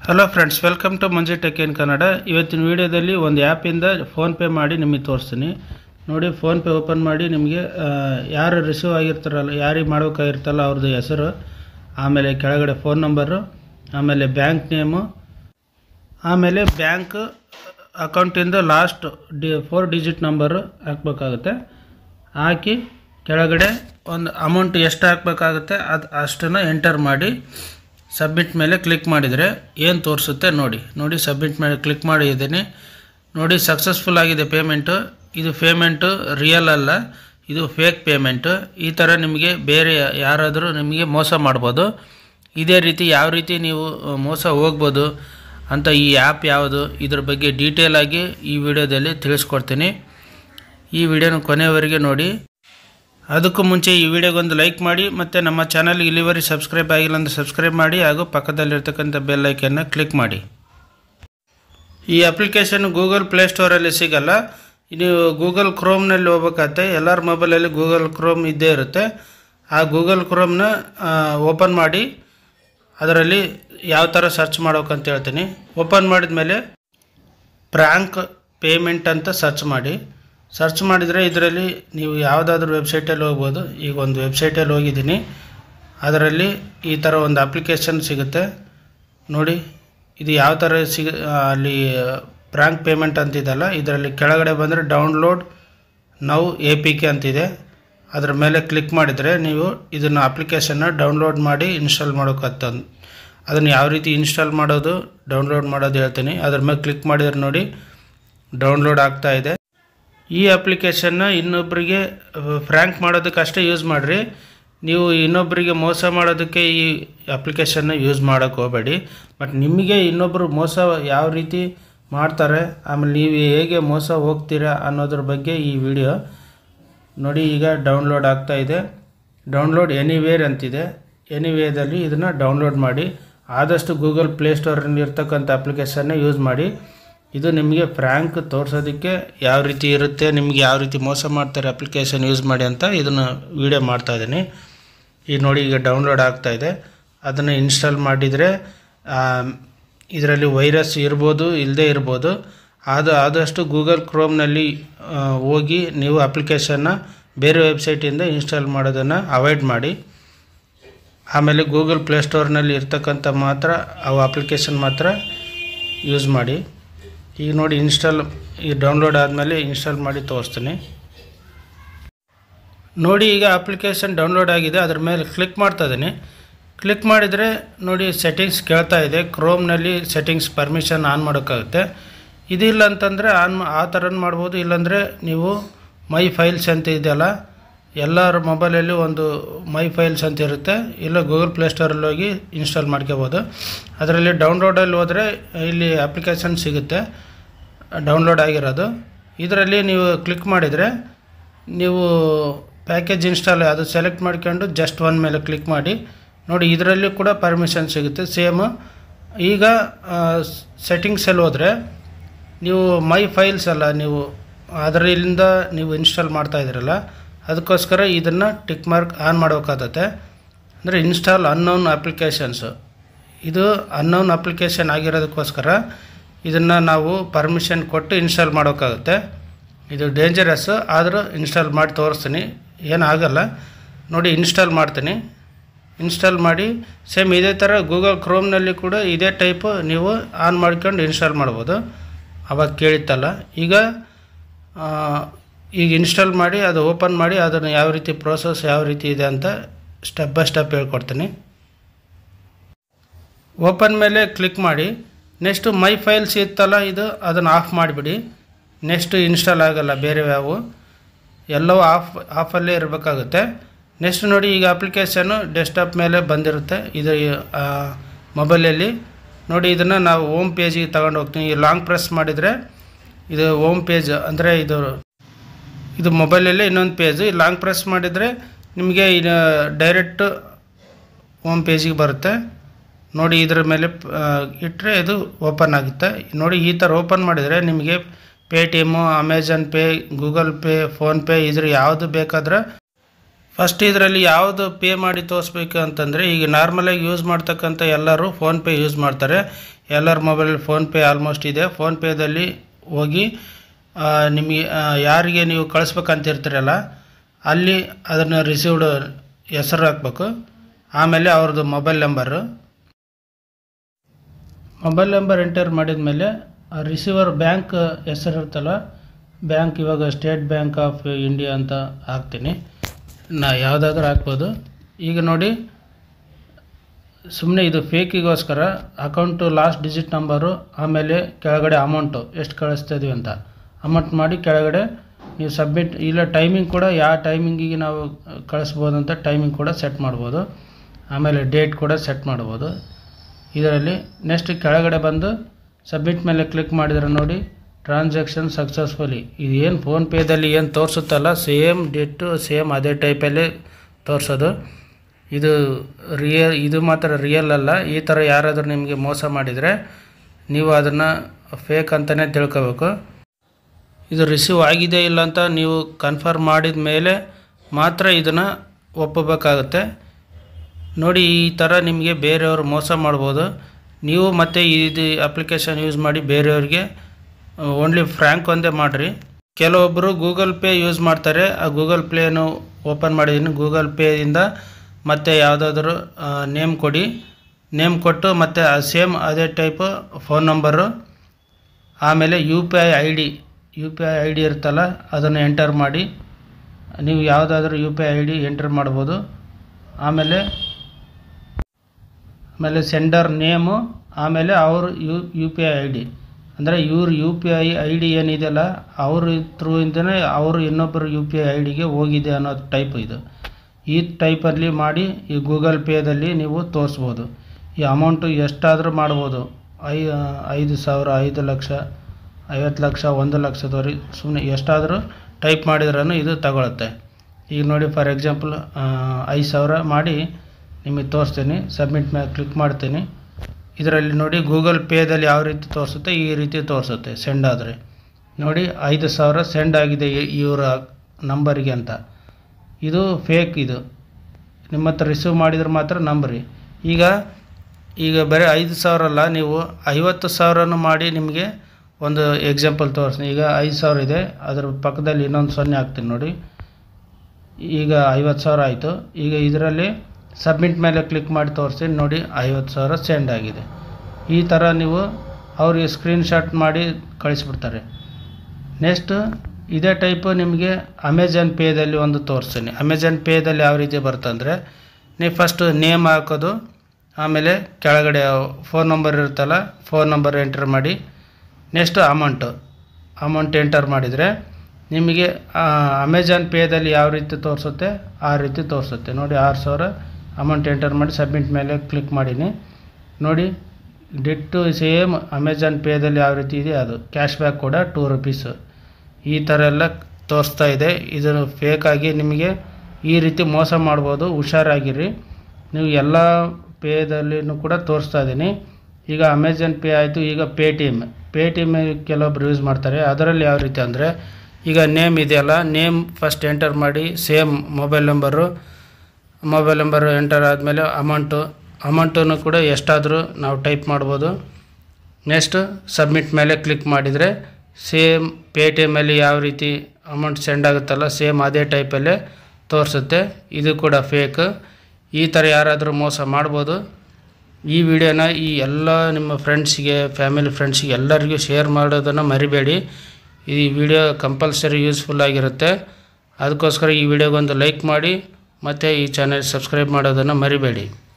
hello friends welcome to Manju tech in Kannada ಇವತ್ತಿನ ವಿಡಿಯೋದಲ್ಲಿ ಒಂದು ಆ್ಯಪಿಂದ ಫೋನ್ಪೇ ಮಾಡಿ ನಿಮಗೆ ತೋರಿಸ್ತೀನಿ ನೋಡಿ ಫೋನ್ಪೇ ಓಪನ್ ಮಾಡಿ ನಿಮಗೆ ಆ, ಯಾರು ರಿಸೀವ್ ಆಗಿರ್ತಾರಲ್ಲ ಯಾರಿಗೆ ಮಾಡ್ಬೇಕಾಗಿರ್ತಲ್ಲ ಅವ್ರದ್ದು ಹೆಸರು ಆಮೇಲೆ ಕೆಳಗಡೆ ಫೋನ್ ನಂಬರು ಆಮೇಲೆ ಬ್ಯಾಂಕ್ ನೇಮು ಆಮೇಲೆ ಬ್ಯಾಂಕ್ ಅಕೌಂಟಿಂದ last the four digit number ಹಾಕ್ಬೇಕಾಗುತ್ತೆ ಹಾಕಿ ಕೆಳಗಡೆ ಒಂದು ಅಮೌಂಟ್ ಎಷ್ಟು ಹಾಕ್ಬೇಕಾಗುತ್ತೆ ಅದು ಅಷ್ಟನ್ನು ಎಂಟರ್ ಮಾಡಿ ಸಬ್ಮಿಟ್ ಮೇಲೆ ಕ್ಲಿಕ್ ಮಾಡಿದರೆ ಏನು ತೋರಿಸುತ್ತೆ ನೋಡಿ ನೋಡಿ ಸಬ್ಮಿಟ್ ಮೇಲೆ ಕ್ಲಿಕ್ ಮಾಡಿದ್ದೀನಿ ನೋಡಿ ಸಕ್ಸಸ್ಫುಲ್ ಆಗಿದೆ ಪೇಮೆಂಟು ಇದು ಪೇಮೆಂಟು ರಿಯಲ್ ಅಲ್ಲ ಇದು ಫೇಕ್ ಪೇಮೆಂಟು ಈ ಥರ ನಿಮಗೆ ಬೇರೆ ಯಾರಾದರೂ ನಿಮಗೆ ಮೋಸ ಮಾಡ್ಬೋದು ಇದೇ ರೀತಿ ಯಾವ ರೀತಿ ನೀವು ಅ, ಮೋಸ ಹೋಗ್ಬೋದು ಅಂತ ಈ ಆ್ಯಪ್ ಯಾವುದು ಇದ್ರ ಬಗ್ಗೆ ಡೀಟೇಲ್ ಆಗಿ ಈ ವಿಡಿಯೋದಲ್ಲಿ ತಿಳಿಸ್ಕೊಡ್ತೀನಿ ಈ ವಿಡಿಯೋನ ಕೊನೆಯವರೆಗೆ ನೋಡಿ ಅದಕ್ಕೂ ಮುಂಚೆ ಈ ವಿಡಿಯೋಗೊಂದು ಲೈಕ್ ಮಾಡಿ ಮತ್ತು ನಮ್ಮ ಚಾನಲ್ಗೆ ಇಲ್ಲಿವರೆಗೆ ಸಬ್ಸ್ಕ್ರೈಬ್ ಆಗಿಲ್ಲ ಅಂದರೆ ಸಬ್ಸ್ಕ್ರೈಬ್ ಮಾಡಿ ಹಾಗೂ ಪಕ್ಕದಲ್ಲಿರ್ತಕ್ಕಂಥ ಬೆಲ್ ಐಕನ್ನ ಕ್ಲಿಕ್ ಮಾಡಿ ಈ ಅಪ್ಲಿಕೇಶನ್ ಗೂಗಲ್ ಪ್ಲೇಸ್ಟೋರಲ್ಲಿ ಸಿಗಲ್ಲ ನೀವು ಗೂಗಲ್ ಕ್ರೋಮ್ನಲ್ಲಿ ಹೋಗ್ಬೇಕಾಗತ್ತೆ ಎಲ್ಲರ ಮೊಬೈಲಲ್ಲಿ ಗೂಗಲ್ ಕ್ರೋಮ್ ಇದ್ದೇ ಇರುತ್ತೆ ಆ ಗೂಗಲ್ ಕ್ರೋಮ್ನ ಓಪನ್ ಮಾಡಿ ಅದರಲ್ಲಿ ಯಾವ ಥರ ಸರ್ಚ್ ಮಾಡ್ಬೇಕಂತ ಹೇಳ್ತೀನಿ ಓಪನ್ ಮಾಡಿದ ಮೇಲೆ ಪ್ರ್ಯಾಂಕ್ ಪೇಮೆಂಟ್ ಅಂತ ಸರ್ಚ್ ಮಾಡಿ ಸರ್ಚ್ ಮಾಡಿದರೆ ಇದರಲ್ಲಿ ನೀವು ಯಾವುದಾದ್ರೂ ವೆಬ್ಸೈಟಲ್ಲಿ ಹೋಗ್ಬೋದು ಈಗ ಒಂದು ವೆಬ್ಸೈಟಲ್ಲಿ ಹೋಗಿದ್ದೀನಿ ಅದರಲ್ಲಿ ಈ ಥರ ಒಂದು ಅಪ್ಲಿಕೇಶನ್ ಸಿಗುತ್ತೆ ನೋಡಿ ಇದು ಯಾವ ಥರ ಸಿಗ ಅಲ್ಲಿ ಪ್ರ್ಯಾಂಕ್ ಪೇಮೆಂಟ್ ಅಂತಿದಲ್ಲ ಇದರಲ್ಲಿ ಕೆಳಗಡೆ ಬಂದರೆ download now A P K ಅಂತಿದೆ ಅದರ ಮೇಲೆ ಕ್ಲಿಕ್ ಮಾಡಿದರೆ ನೀವು ಇದನ್ನು ಅಪ್ಲಿಕೇಶನ್ನ ಡೌನ್ಲೋಡ್ ಮಾಡಿ ಇನ್ಸ್ಟಾಲ್ ಮಾಡೋಕ್ಕಂತ ಅದನ್ನು ಯಾವ ರೀತಿ ಇನ್ಸ್ಟಾಲ್ ಮಾಡೋದು ಡೌನ್ಲೋಡ್ ಮಾಡೋದು ಹೇಳ್ತೀನಿ ಅದ್ರ ಮೇಲೆ ಕ್ಲಿಕ್ ಮಾಡಿದ್ರೆ ನೋಡಿ ಡೌನ್ಲೋಡ್ ಆಗ್ತಾ ಇದೆ ಈ ಅಪ್ಲಿಕೇಶನ್ನ ಇನ್ನೊಬ್ಬರಿಗೆ ಫ್ರ್ಯಾಂಕ್ ಮಾಡೋದಕ್ಕೆ ಅಷ್ಟೇ ಯೂಸ್ ಮಾಡಿರಿ ನೀವು ಇನ್ನೊಬ್ಬರಿಗೆ ಮೋಸ ಮಾಡೋದಕ್ಕೆ ಈ ಅಪ್ಲಿಕೇಶನ್ನ ಯೂಸ್ ಮಾಡೋಕ್ಕೆ ಹೋಗಬೇಡಿ ಬಟ್ ನಿಮಗೆ ಇನ್ನೊಬ್ಬರು ಮೋಸ ಯಾವ ರೀತಿ ಮಾಡ್ತಾರೆ ಆಮೇಲೆ ನೀವು ಹೇಗೆ ಮೋಸ ಹೋಗ್ತೀರಾ ಅನ್ನೋದ್ರ ಬಗ್ಗೆ ಈ ವಿಡಿಯೋ ನೋಡಿ ಈಗ ಡೌನ್ಲೋಡ್ ಆಗ್ತಾ ಇದೆ ಡೌನ್ಲೋಡ್ ಎನಿವೇರ್ ಅಂತಿದೆ ಎನಿವೇದಲ್ಲಿ ಇದನ್ನು ಡೌನ್ಲೋಡ್ ಮಾಡಿ ಆದಷ್ಟು ಗೂಗಲ್ ಪ್ಲೇಸ್ಟೋರಲ್ಲಿ ಇರ್ತಕ್ಕಂಥ ಅಪ್ಲಿಕೇಶನ್ನೇ ಯೂಸ್ ಮಾಡಿ ಇದು ನಿಮಗೆ ಫ್ರ್ಯಾಂಕ್ ತೋರಿಸೋದಕ್ಕೆ ಯಾವ ರೀತಿ ಇರುತ್ತೆ ನಿಮಗೆ ಯಾವ ರೀತಿ ಮೋಸ ಮಾಡ್ತಾರೆ ಅಪ್ಲಿಕೇಶನ್ ಯೂಸ್ ಮಾಡಿ ಅಂತ ಇದನ್ನು ವಿಡಿಯೋ ಮಾಡ್ತಾ ಇದ್ದೀನಿ ಈಗ ನೋಡಿ ಈಗ ಡೌನ್ಲೋಡ್ ಆಗ್ತಾ ಇದೆ ಅದನ್ನು ಇನ್ಸ್ಟಾಲ್ ಮಾಡಿದರೆ ಇದರಲ್ಲಿ ವೈರಸ್ ಇರ್ಬೋದು ಇಲ್ಲದೇ ಇರ್ಬೋದು ಅದು ಆದಷ್ಟು ಗೂಗಲ್ ಕ್ರೋಮ್ನಲ್ಲಿ ಆ, ಹೋಗಿ ನೀವು ಅಪ್ಲಿಕೇಶನ್ನ ಬೇರೆ ವೆಬ್ಸೈಟಿಂದ ಇನ್ಸ್ಟಾಲ್ ಮಾಡೋದನ್ನು ಅವಾಯ್ಡ್ ಮಾಡಿ ಆಮೇಲೆ ಗೂಗಲ್ ಪ್ಲೇಸ್ಟೋರ್ನಲ್ಲಿ ಇರ್ತಕ್ಕಂಥ ಮಾತ್ರ ಅವು ಅಪ್ಲಿಕೇಶನ್ ಮಾತ್ರ ಯೂಸ್ ಮಾಡಿ ಈಗ ನೋಡಿ ಇನ್ಸ್ಟಾಲ್ ಈ ಡೌನ್ಲೋಡ್ ಆದಮೇಲೆ ಇನ್ಸ್ಟಾಲ್ ಮಾಡಿ ತೋರಿಸ್ತೀನಿ ನೋಡಿ ಈಗ ಅಪ್ಲಿಕೇಶನ್ ಡೌನ್ಲೋಡ್ ಆಗಿದೆ ಅದ್ರ ಮೇಲೆ ಕ್ಲಿಕ್ ಮಾಡ್ತಾ ಇದ್ದೀನಿ ಕ್ಲಿಕ್ ಮಾಡಿದರೆ ನೋಡಿ ಸೆಟ್ಟಿಂಗ್ಸ್ ಕೇಳ್ತಾ ಇದೆ ಕ್ರೋಮ್ನಲ್ಲಿ ಸೆಟ್ಟಿಂಗ್ಸ್ ಪರ್ಮಿಷನ್ ಆನ್ ಮಾಡೋಕ್ಕಾಗುತ್ತೆ ಇದಿಲ್ಲ ಅಂತಂದರೆ ಆನ್ ಆ ಥರ ಮಾಡ್ಬೋದು ಇಲ್ಲಾಂದರೆ ನೀವು ಮೈ ಫೈಲ್ಸ್ ಅಂತ ಇದೆಯಲ್ಲ ಎಲ್ಲರ ಮೊಬೈಲಲ್ಲಿ ಒಂದು ಮೈ ಫೈಲ್ಸ್ ಅಂತ ಇರುತ್ತೆ ಇಲ್ಲ ಗೂಗಲ್ ಪ್ಲೇಸ್ಟೋರಲ್ಲಿ ಹೋಗಿ ಇನ್ಸ್ಟಾಲ್ ಮಾಡ್ಕೋಬೋದು ಅದರಲ್ಲಿ ಡೌನ್ಲೋಡಲ್ಲಿ ಹೋದರೆ ಇಲ್ಲಿ ಅಪ್ಲಿಕೇಶನ್ ಸಿಗುತ್ತೆ ಡೌನ್ಲೋಡ್ ಆಗಿರೋದು ಇದರಲ್ಲಿ ನೀವು ಕ್ಲಿಕ್ ಮಾಡಿದರೆ ನೀವು ಪ್ಯಾಕೇಜ್ ಇನ್ಸ್ಟಾಲ್ ಅದು ಸೆಲೆಕ್ಟ್ ಮಾಡ್ಕೊಂಡು ಜಸ್ಟ್ ಒನ್ ಮೇಲೆ ಕ್ಲಿಕ್ ಮಾಡಿ ನೋಡಿ ಇದರಲ್ಲಿ ಕೂಡ ಪರ್ಮಿಷನ್ ಸಿಗುತ್ತೆ ಸೇಮ್ ಈಗ ಸೆಟ್ಟಿಂಗ್ಸಲ್ಲಿ ಹೋದರೆ ನೀವು ಮೈ ಫೈಲ್ಸ್ ಅಲ್ಲ ನೀವು ಅದರಿಂದ ನೀವು ಇನ್ಸ್ಟಾಲ್ ಮಾಡ್ತಾ ಇದ್ದೀರಲ್ಲ ಅದಕ್ಕೋಸ್ಕರ ಇದನ್ನು ಟಿಕ್ ಮಾರ್ಕ್ ಆನ್ ಮಾಡಬೇಕಾಗತ್ತೆ ಅಂದರೆ ಇನ್ಸ್ಟಾಲ್ ಅನ್ನೋನ್ ಅಪ್ಲಿಕೇಶನ್ಸು ಇದು ಅನ್ನೋನ್ ಅಪ್ಲಿಕೇಶನ್ ಆಗಿರೋದಕ್ಕೋಸ್ಕರ ಇದನ್ನು ನಾವು ಪರ್ಮಿಷನ್ ಕೊಟ್ಟು ಇನ್ಸ್ಟಾಲ್ ಮಾಡೋಕ್ಕಾಗುತ್ತೆ ಇದು ಡೇಂಜರಸ್ಸು ಆದರೂ ಇನ್ಸ್ಟಾಲ್ ಮಾಡಿ ತೋರಿಸ್ತೀನಿ ಏನಾಗಲ್ಲ ನೋಡಿ ಇನ್ಸ್ಟಾಲ್ ಮಾಡ್ತೀನಿ ಇನ್ಸ್ಟಾಲ್ ಮಾಡಿ ಸೇಮ್ ಇದೇ ಥರ ಗೂಗಲ್ ಕ್ರೋಮ್ನಲ್ಲಿ ಕೂಡ ಇದೇ ಟೈಪು ನೀವು ಆನ್ ಮಾಡ್ಕೊಂಡು ಇನ್ಸ್ಟಾಲ್ ಮಾಡ್ಬೋದು ಅವಾಗ ಕೇಳಿತ್ತಲ್ಲ ಈಗ ಆ, ಈಗ ಇನ್ಸ್ಟಾಲ್ ಮಾಡಿ ಅದು ಓಪನ್ ಮಾಡಿ ಅದನ್ನು ಯಾವ ರೀತಿ ಪ್ರೋಸೆಸ್ ಯಾವ ರೀತಿ ಇದೆ ಅಂತ ಸ್ಟೆಪ್ ಬೈ ಸ್ಟೆಪ್ ಹೇಳ್ಕೊಡ್ತೀನಿ ಓಪನ್ ಮೇಲೆ ಕ್ಲಿಕ್ ಮಾಡಿ ನೆಕ್ಸ್ಟು ಮೈ ಫೈಲ್ಸ್ ಇತ್ತಲ್ಲ ಇದು ಅದನ್ನು ಆಫ್ ಮಾಡಿಬಿಡಿ ನೆಕ್ಸ್ಟ್ ಇನ್ಸ್ಟಾಲ್ ಆಗಲ್ಲ ಬೇರೆ ಯಾವು ಎಲ್ಲವೂ ಆಫ್ ಆಫಲ್ಲೇ ಇರಬೇಕಾಗುತ್ತೆ ನೆಕ್ಸ್ಟ್ ನೋಡಿ ಈಗ ಅಪ್ಲಿಕೇಶನ್ನು ಡೆಸ್ಕ್ಟಾಪ್ ಮೇಲೆ ಬಂದಿರುತ್ತೆ ಇದು ಆ, ಮೊಬೈಲಲ್ಲಿ ನೋಡಿ ಇದನ್ನು ನಾವು ಹೋಮ್ ಪೇಜಿಗೆ ತಗೊಂಡು ಹೋಗ್ತೀನಿ ಈ ಲಾಂಗ್ ಪ್ರೆಸ್ ಮಾಡಿದರೆ ಇದು ಹೋಮ್ ಪೇಜ್ ಅಂದರೆ ಇದು ಇದು ಮೊಬೈಲಲ್ಲೇ ಇನ್ನೊಂದು ಪೇಜ್ ಈ ಲಾಂಗ್ ಪ್ರೆಸ್ ಮಾಡಿದರೆ ನಿಮಗೆ ಇದು ಡೈರೆಕ್ಟ್ ಹೋಮ್ ಪೇಜಿಗೆ ಬರುತ್ತೆ ನೋಡಿ ಇದರ ಮೇಲೆ ಇಟ್ಟರೆ ಇದು ಓಪನ್ ಆಗುತ್ತೆ ನೋಡಿ ಈ ಥರ ಓಪನ್ ಮಾಡಿದರೆ ನಿಮಗೆ Paytm Amazon Pay Google Pay PhonePe ಇದ್ರ ಯಾವುದು ಬೇಕಾದ್ರೆ ಫಸ್ಟ್ ಇದರಲ್ಲಿ ಯಾವುದು ಪೇ ಮಾಡಿ ತೋರಿಸ್ಬೇಕು ಅಂತಂದರೆ ಈಗ ನಾರ್ಮಲಾಗಿ ಯೂಸ್ ಮಾಡ್ತಕ್ಕಂಥ ಎಲ್ಲರೂ ಫೋನ್ಪೇ ಯೂಸ್ ಮಾಡ್ತಾರೆ ಎಲ್ಲರ ಮೊಬೈಲ್ ಫೋನ್ಪೇ ಆಲ್ಮೋಸ್ಟ್ ಇದೆ ಫೋನ್ಪೇದಲ್ಲಿ ಹೋಗಿ ಆ, ನಿಮಗೆ ಆ, ಯಾರಿಗೆ ನೀವು ಕಳಿಸ್ಬೇಕಂತಿರ್ತೀರಲ್ಲ ಅಲ್ಲಿ ಅದನ್ನು ರಿಸೀವ್ಡ್ ಹೆಸರು ಹಾಕ್ಬೇಕು ಆಮೇಲೆ ಅವ್ರದ್ದು mobile number mobile number enter ಮಾಡಿದ ಮೇಲೆ ರಿಸೀವರ್ ಬ್ಯಾಂಕ್ ಹೆಸರು ಇರ್ತಲ್ಲ ಬ್ಯಾಂಕ್ ಇವಾಗ ಸ್ಟೇಟ್ ಬ್ಯಾಂಕ್ ಆಫ್ ಇಂಡಿಯಾ ಅಂತ ಹಾಕ್ತೀನಿ ನಾ ಯಾವುದಾದ್ರೂ ಹಾಕ್ಬೋದು ಈಗ ನೋಡಿ ಸುಮ್ಮನೆ ಇದು ಫೇಕಿಗೋಸ್ಕರ ಅಕೌಂಟು ಲಾಸ್ಟ್ ಡಿಜಿಟ್ ನಂಬರು ಆಮೇಲೆ ಕೆಳಗಡೆ ಅಮೌಂಟು ಎಷ್ಟು ಕಳಿಸ್ತಾ ಇದೀವಿ ಅಂತ ಅಮೌಂಟ್ ಮಾಡಿ ಕೆಳಗಡೆ ನೀವು ಸಬ್ಮಿಟ್ ಇಲ್ಲ ಟೈಮಿಂಗ್ ಕೂಡ ಯಾವ ಟೈಮಿಂಗಿಗೆ ನಾವು ಕಳಿಸ್ಬೋದು ಅಂತ ಟೈಮಿಂಗ್ ಕೂಡ ಸೆಟ್ ಮಾಡ್ಬೋದು ಆಮೇಲೆ ಡೇಟ್ ಕೂಡ ಸೆಟ್ ಮಾಡ್ಬೋದು ಇದರಲ್ಲಿ ನೆಕ್ಸ್ಟ್ ಕೆಳಗಡೆ ಬಂದು ಸಬ್ಮಿಟ್ ಮೇಲೆ ಕ್ಲಿಕ್ ಮಾಡಿದ್ರೆ ನೋಡಿ ಟ್ರಾನ್ಸಾಕ್ಷನ್ ಸಕ್ಸಸ್ಫುಲಿ ಇದು ಏನು ಫೋನ್ಪೇದಲ್ಲಿ ಏನು ತೋರಿಸುತ್ತಲ್ಲ ಸೇಮ್ ಡೇಟು ಸೇಮ್ ಅದೇ ಟೈಪಲ್ಲೇ ತೋರಿಸೋದು ಇದು ರಿಯಲ್ ಇದು ಮಾತ್ರ ರಿಯಲ್ ಅಲ್ಲ ಈ ಥರ ಯಾರಾದರೂ ನಿಮಗೆ ಮೋಸ ಮಾಡಿದರೆ ನೀವು ಅದನ್ನು ಫೇಕ್ ಅಂತಲೇ ತಿಳ್ಕೋಬೇಕು ಇದು ರಿಸೀವ್ ಆಗಿದೆ ಇಲ್ಲ ಅಂತ ನೀವು ಕನ್ಫರ್ಮ್ ಮಾಡಿದ ಮೇಲೆ ಮಾತ್ರ ಇದನ್ನು ಒಪ್ಪಬೇಕಾಗುತ್ತೆ ನೋಡಿ ಈ ಥರ ನಿಮಗೆ ಬೇರೆಯವರು ಮೋಸ ಮಾಡ್ಬೋದು ನೀವು ಮತ್ತು ಇದು ಅಪ್ಲಿಕೇಶನ್ ಯೂಸ್ ಮಾಡಿ ಬೇರೆಯವ್ರಿಗೆ ಓನ್ಲಿ ಫ್ರ್ಯಾಂಕ್ ಒಂದೇ ಮಾಡಿರಿ ಕೆಲವೊಬ್ಬರು ಗೂಗಲ್ ಪೇ ಯೂಸ್ ಮಾಡ್ತಾರೆ ಆ ಗೂಗಲ್ ಪ್ಲೇನು ಓಪನ್ ಮಾಡಿದ್ದೀನಿ ಗೂಗಲ್ ಪೇಯಿಂದ ಮತ್ತು ಯಾವುದಾದ್ರೂ ನೇಮ್ ಕೊಡಿ ನೇಮ್ ಕೊಟ್ಟು ಮತ್ತು ಸೇಮ್ ಅದೇ ಟೈಪು ಫೋನ್ ನಂಬರು ಆಮೇಲೆ U P I I D U P I I D ಇರುತ್ತಲ್ಲ ಅದನ್ನು ಎಂಟರ್ ಮಾಡಿ ನೀವು ಯಾವುದಾದ್ರೂ U P I I D enter ಮಾಡ್ಬೋದು ಆಮೇಲೆ ಆಮೇಲೆ ಸೆಂಡರ್ ನೇಮು ಆಮೇಲೆ ಅವ್ರ U U P I I D ಅಂದರೆ ಇವ್ರ U P I I D ಏನಿದೆಯಲ್ಲ ಅವ್ರ ಥ್ರೂ ಇಂದನೇ ಅವರು ಇನ್ನೊಬ್ಬರು ಯು ಪಿ ಐ ಐ ಡಿಗೆ ಹೋಗಿದೆ ಅನ್ನೋ ಟೈಪ್ ಇದು ಈ ಟೈಪಲ್ಲಿ ಮಾಡಿ ಈ ಗೂಗಲ್ ಪೇದಲ್ಲಿ ನೀವು ತೋರಿಸ್ಬೋದು ಈ ಅಮೌಂಟು ಎಷ್ಟಾದರೂ ಮಾಡ್ಬೋದು ಐ ಐದು ಸಾವಿರ ಐದು ಲಕ್ಷ ಐವತ್ತು ಲಕ್ಷ ಒಂದು ಲಕ್ಷದವರೆಗೆ ಸುಮ್ಮನೆ ಎಷ್ಟಾದರೂ ಟೈಪ್ ಮಾಡಿದ್ರೂ ಇದು ತಗೊಳುತ್ತೆ ಈಗ ನೋಡಿ ಫಾರ್ ಎಕ್ಸಾಂಪಲ್ ಐದು ಸಾವಿರ ಮಾಡಿ ನಿಮಗೆ ತೋರಿಸ್ತೀನಿ ಸಬ್ಮಿಟ್ ಮೇಲೆ ಕ್ಲಿಕ್ ಮಾಡ್ತೀನಿ ಇದರಲ್ಲಿ ನೋಡಿ ಗೂಗಲ್ ಪೇದಲ್ಲಿ ಯಾವ ರೀತಿ ತೋರಿಸುತ್ತೆ ಈ ರೀತಿ ತೋರಿಸುತ್ತೆ ಸೆಂಡ್ ಆದರೆ ನೋಡಿ ಐದು ಸಾವಿರ ಸೆಂಡ್ ಆಗಿದೆ ಇ- ಇವರ ನಂಬರಿಗೆ ಅಂತ ಇದು ಫೇಕ್ ಇದು ನಿಮ್ಮ ಹತ್ರ ರಿಸೀವ್ ಮಾಡಿದ್ರೆ ಮಾತ್ರ ನಂಬರಿ ಈಗ ಈಗ ಬರೀ ಐದು ಸಾವಿರ ಅಲ್ಲ ನೀವು ಐವತ್ತು ಸಾವಿರನೂ ಮಾಡಿ ನಿಮಗೆ ಒಂದು ಎಕ್ಸಾಂಪಲ್ ತೋರಿಸ್ತೀನಿ ಈಗ ಐದು ಸಾವಿರ ಇದೆ ಅದ್ರ ಪಕ್ಕದಲ್ಲಿ ಇನ್ನೊಂದು ಸೊನ್ನೆ ಹಾಕ್ತೀನಿ ನೋಡಿ ಈಗ ಐವತ್ತು ಸಾವಿರ ಆಯಿತು ಈಗ ಇದರಲ್ಲಿ ಸಬ್ಮಿಟ್ ಮೇಲೆ ಕ್ಲಿಕ್ ಮಾಡಿ ತೋರಿಸ್ತೀನಿ ನೋಡಿ ಐವತ್ತು ಸಾವಿರ ಸೆಂಡ್ ಆಗಿದೆ ಈ ಥರ ನೀವು ಅವ್ರಿಗೆ ಸ್ಕ್ರೀನ್ಶಾಟ್ ಮಾಡಿ ಕಳಿಸ್ಬಿಡ್ತಾರೆ ನೆಕ್ಸ್ಟ್ ಇದೇ ಟೈಪು ನಿಮಗೆ ಅಮೆಜಾನ್ ಪೇದಲ್ಲಿ ಒಂದು ತೋರಿಸ್ತೀನಿ ಅಮೆಜಾನ್ ಪೇದಲ್ಲಿ ಯಾವ ರೀತಿ ಬರ್ತಂದರೆ ನೀವು ಫಸ್ಟು ನೇಮ್ ಹಾಕೋದು ಆಮೇಲೆ ಕೆಳಗಡೆ ಫೋನ್ ನಂಬರ್ ಇರುತ್ತಲ್ಲ ಫೋನ್ ನಂಬರ್ ಎಂಟರ್ ಮಾಡಿ ನೆಕ್ಸ್ಟ್ ಅಮೌಂಟು ಅಮೌಂಟ್ ಎಂಟರ್ ಮಾಡಿದರೆ ನಿಮಗೆ ಅಮೆಜಾನ್ ಪೇದಲ್ಲಿ ಯಾವ ರೀತಿ ತೋರಿಸುತ್ತೆ ಆ ರೀತಿ ತೋರಿಸುತ್ತೆ ನೋಡಿ ಆರು ಸಾವಿರ ಅಮೌಂಟ್ ಎಂಟರ್ ಮಾಡಿ ಸಬ್ಮಿಟ್ ಮೇಲೆ ಕ್ಲಿಕ್ ಮಾಡೀನಿ ನೋಡಿ ಡಿಟ್ಟು ಸೇಮ್ ಅಮೆಜಾನ್ ಪೇದಲ್ಲಿ ಯಾವ ರೀತಿ ಇದೆ ಅದು ಕ್ಯಾಶ್ ಬ್ಯಾಕ್ ಕೂಡ ಟೂ ರುಪೀಸು ಈ ಥರ ಎಲ್ಲ ತೋರಿಸ್ತಾ ಇದೆ ಇದನ್ನು ಫೇಕಾಗಿ ನಿಮಗೆ ಈ ರೀತಿ ಮೋಸ ಮಾಡ್ಬೋದು ಹುಷಾರಾಗಿರಿ ನೀವು ಎಲ್ಲ ಪೇದಲ್ಲಿನೂ ಕೂಡ ತೋರಿಸ್ತಾ ಇದ್ದೀನಿ ಈಗ ಅಮೆಜಾನ್ ಪೇ ಆಯಿತು ಈಗ Paytm Paytm ಕೆಲವೊಬ್ರು ಯೂಸ್ ಮಾಡ್ತಾರೆ ಅದರಲ್ಲಿ ಯಾವ ರೀತಿ ಅಂದರೆ ಈಗ ನೇಮ್ ಇದೆಯಲ್ಲ ನೇಮ್ ಫಸ್ಟ್ ಎಂಟರ್ ಮಾಡಿ same mobile number mobile number enter ಆದಮೇಲೆ ಅಮೌಂಟು ಅಮೌಂಟನ್ನು ಕೂಡ ಎಷ್ಟಾದರೂ ನಾವು ಟೈಪ್ ಮಾಡ್ಬೋದು ನೆಕ್ಸ್ಟ್ ಸಬ್ಮಿಟ್ ಮೇಲೆ ಕ್ಲಿಕ್ ಮಾಡಿದರೆ ಸೇಮ್ ಪೇ ಟಿ ಎಮಲ್ಲಿ ಯಾವ ರೀತಿ ಅಮೌಂಟ್ ಸೆಂಡ್ ಆಗುತ್ತಲ್ಲ ಸೇಮ್ ಅದೇ ಟೈಪಲ್ಲೇ ತೋರಿಸುತ್ತೆ ಇದು ಕೂಡ ಫೇಕ್ ಈ ಥರ ಯಾರಾದರೂ ಮೋಸ ಮಾಡ್ಬೋದು ಈ ವಿಡಿಯೋನ ಈ ಎಲ್ಲ ನಿಮ್ಮ ಫ್ರೆಂಡ್ಸಿಗೆ ಫ್ಯಾಮಿಲಿ ಫ್ರೆಂಡ್ಸಿಗೆ ಎಲ್ಲರಿಗೂ ಶೇರ್ ಮಾಡೋದನ್ನು ಮರಿಬೇಡಿ ಈ ವಿಡಿಯೋ ಕಂಪಲ್ಸರಿ ಯೂಸ್ಫುಲ್ ಆಗಿರುತ್ತೆ ಅದಕ್ಕೋಸ್ಕರ ಈ ವಿಡಿಯೋಗೊಂದು ಲೈಕ್ ಮಾಡಿ ಮತ್ತು ಈ ಚಾನೆಲ್ ಸಬ್ಸ್ಕ್ರೈಬ್ ಮಾಡೋದನ್ನು ಮರಿಬೇಡಿ